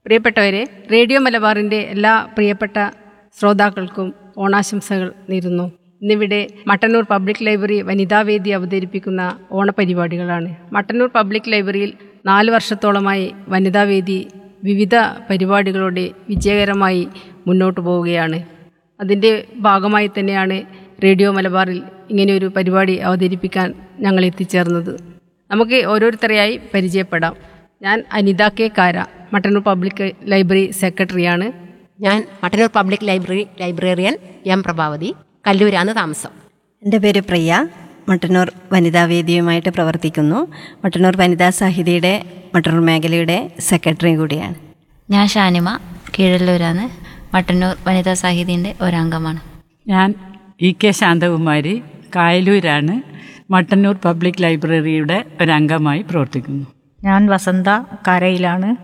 പ്രിയപ്പെട്ടവരെ റേഡിയോ മലബാറിൻ്റെ എല്ലാ പ്രിയപ്പെട്ട ശ്രോതാക്കൾക്കും ഓണാശംസകൾ നേരുന്നു ഇന്നിവിടെ മട്ടന്നൂർ പബ്ലിക് ലൈബ്രറി വനിതാവേദി അവതരിപ്പിക്കുന്ന ഓണപരിപാടികളാണ് മട്ടന്നൂർ പബ്ലിക് ലൈബ്രറിയിൽ നാല് വർഷത്തോളമായി വനിതാവേദി വിവിധ പരിപാടികളോടെ വിജയകരമായി മുന്നോട്ട് പോവുകയാണ് അതിൻ്റെ ഭാഗമായി തന്നെയാണ് റേഡിയോ മലബാറിൽ ഇങ്ങനെയൊരു പരിപാടി അവതരിപ്പിക്കാൻ ഞങ്ങൾ എത്തിച്ചേർന്നത് നമുക്ക് ഓരോരുത്തരെയായി പരിചയപ്പെടാം ഞാൻ അനിത കെ കാര മട്ടന്നൂർ പബ്ലിക് ലൈബ്രറി സെക്രട്ടറിയാണ് ഞാൻ Mattannur public library librarian M Prabhavathi കല്ലൂരാണ് താമസം എൻ്റെ പേര് പ്രിയ മട്ടന്നൂർ വനിതാവേദിയുമായിട്ട് പ്രവർത്തിക്കുന്നു മട്ടന്നൂർ വനിതാ സാഹിതിയുടെ മട്ടന്നൂർ മേഖലയുടെ സെക്രട്ടറി കൂടിയാണ് ഞാൻ ഷാനിമ കീഴല്ലൂരാണ് മട്ടന്നൂർ വനിതാ സാഹിതിൻ്റെ ഒരംഗമാണ് ഞാൻ ഇ കെ ശാന്തകുമാരി കായലൂരാണ് മട്ടന്നൂർ പബ്ലിക് ലൈബ്രറിയുടെ ഒരംഗമായി പ്രവർത്തിക്കുന്നു ഞാൻ വസന്ത കരയിലാണ്